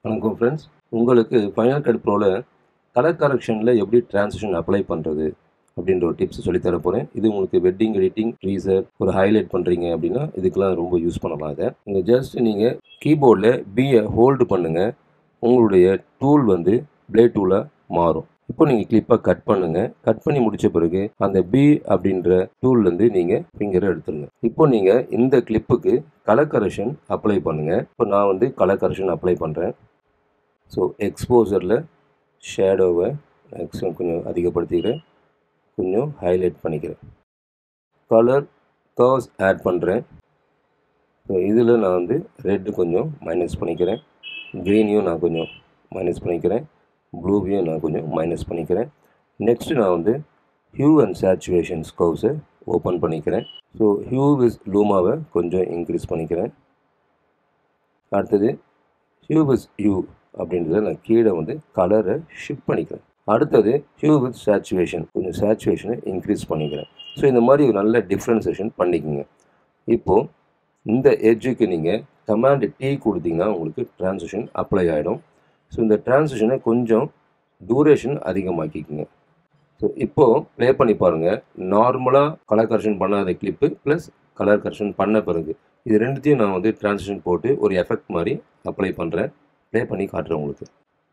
வணக்கம் ஃப்ரெண்ட்ஸ் உங்களுக்கு final cut ப்ரோவில் கலர் கரெக்ஷனில் எப்படி டிரான்சிஷன் அப்ளை பண்ணுறது அப்படின்ற ஒரு டிப்ஸ் சொல்லித் தர போகிறேன் இது உங்களுக்கு வெட்டிங் எடிட்டிங் ட்ரீசர் ஒரு ஹைலைட் பண்ணுறீங்க அப்படின்னா இதுக்கெல்லாம் ரொம்ப யூஸ் பண்ணலாம் இதை நீங்கள் ஜஸ்ட் நீங்கள் கீபோர்டில் பியை ஹோல்டு பண்ணுங்கள் உங்களுடைய டூல் வந்து பிளே டூலாக மாறும் இப்போ நீங்கள் கிளிப்பை கட் பண்ணுங்கள் கட் பண்ணி முடிச்ச பிறகு அந்த பி அப்படின்ற டூல்லேருந்து நீங்கள் ஃபிங்கரை எடுத்துருங்க இப்போ நீங்கள் இந்த கிளிப்புக்கு கலர் கரெக்ஷன் அப்ளை பண்ணுங்கள் இப்போ நான் வந்து கலர் கரெக்ஷன் அப்ளை பண்ணுறேன் ஸோ எக்ஸ்போசரில் ஷேடோவை மேக்ஸிமம் கொஞ்சம் அதிகப்படுத்திக்கிறேன் கொஞ்சம் ஹைலைட் பண்ணிக்கிறேன் கலர் கர்வ்ஸ் ஆட் பண்ணுறேன் ஸோ இதில் நான் வந்து ரெட்டு கொஞ்சம் மைனஸ் பண்ணிக்கிறேன் க்ரீனையும் நான் கொஞ்சம் மைனஸ் பண்ணிக்கிறேன் ப்ளூவையும் நான் கொஞ்சம் மைனஸ் பண்ணிக்கிறேன் நெக்ஸ்ட்டு நான் வந்து ஹியூ அண்ட் சேச்சுவேஷன்ஸ் கர்வ்ஸை ஓப்பன் பண்ணிக்கிறேன் ஸோ ஹியூ விஸ் லூமாவை கொஞ்சம் இன்க்ரீஸ் பண்ணிக்கிறேன் அடுத்தது ஹியூ விஸ் ஹியூ அப்படின்றத நான் கீழே வந்து கலரை ஷிஃப்ட் பண்ணிக்கிறேன் அடுத்தது ஹியூ வித் சேச்சுவேஷன் கொஞ்சம் சேச்சுவேஷனை இன்க்ரீஸ் பண்ணிக்கிறேன் ஸோ இந்த மாதிரி ஒரு நல்ல டிஃப்ரென்சேஷன் பண்ணிக்கோங்க இப்போது இந்த எட்ஜுக்கு நீங்கள் கமாண்ட் டீ கொடுத்தீங்கன்னா உங்களுக்கு ட்ரான்சிஷன் அப்ளை ஆகிடும் ஸோ இந்த ட்ரான்சிஷனை கொஞ்சம் டூரேஷன் அதிகமாக்கிக்கோங்க ஸோ இப்போது ப்ளே பண்ணி பாருங்கள் நார்மலாக கலர் கரெக்ஷன் பண்ணாத கிளிப்பு ப்ளஸ் கலர் கரெக்ஷன் பண்ண பிறகு இது ரெண்டுத்தையும் நான் வந்து ட்ரான்சிஷன் போட்டு ஒரு எஃபெக்ட் மாதிரி அப்ளை பண்ணுறேன் ப்ளே பண்ணி காட்டுறேன் உங்களுக்கு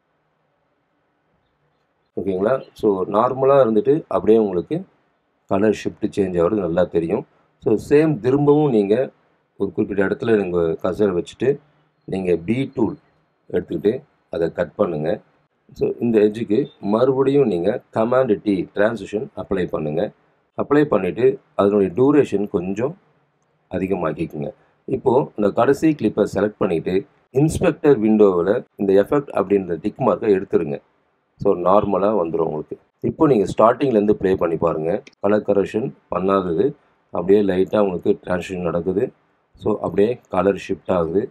ஓகேங்களா ஸோ நார்மலாக இருந்துட்டு அப்படியே உங்களுக்கு கலர் ஷிஃப்ட் சேஞ்ச் ஆகிறது நல்லா தெரியும் ஸோ சேம் திரும்பவும் நீங்கள் ஒரு குறிப்பிட்ட இடத்துல நீங்கள் கசரை வச்சுட்டு நீங்கள் பி டூல் எடுத்துக்கிட்டு அதை கட் பண்ணுங்கள் ஸோ இந்த எட்ஜுக்கு மறுபடியும் நீங்கள் கமாண்ட் டி ட்ரான்சிஷன் அப்ளை பண்ணுங்கள் அப்ளை பண்ணிவிட்டு அதனுடைய டூரேஷன் கொஞ்சம் அதிகமாக்கிக்குங்க இப்போது இந்த கடைசி கிளிப்பை செலக்ட் பண்ணிவிட்டு இன்ஸ்பெக்டர் விண்டோவில் இந்த எஃபெக்ட் அப்படின்ற டிக் மார்க்கை எடுத்துருங்க ஸோ நார்மலாக வந்துடும் உங்களுக்கு இப்போ நீங்கள் ஸ்டார்டிங்லேருந்து ப்ளே பண்ணி பாருங்கள் கலர் கரெக்ஷன் பண்ணாதது அப்படியே லைட்டாக உங்களுக்கு ட்ரான்ஸ்லேஷன் நடக்குது ஸோ அப்படியே கலர் ஷிஃப்ட் ஆகுது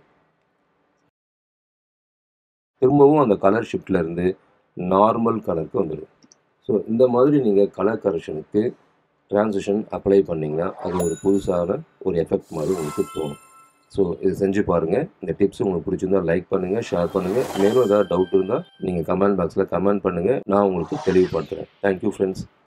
திரும்பவும் அந்த கலர் ஷிஃப்ட்லேருந்து நார்மல் கலருக்கு வந்துடும் ஸோ இந்த மாதிரி நீங்கள் கலர் கரெக்ஷனுக்கு ட்ரான்சிஷன் அப்ளை பண்ணிங்கன்னா அது ஒரு புதுசான ஒரு எஃபெக்ட் மாதிரி உங்களுக்கு தோணும் ஸோ இது செஞ்சு பாருங்கள் இந்த டிப்ஸ் உங்களுக்கு பிடிச்சிருந்தா லைக் பண்ணுங்கள் ஷேர் பண்ணுங்கள் மேலும் ஏதாவது டவுட் இருந்தால் நீங்கள் கமெண்ட் பாக்ஸில் கமெண்ட் பண்ணுங்கள் நான் உங்களுக்கு தெளிவுபடுத்துகிறேன் தேங்க்யூ ஃப்ரெண்ட்ஸ்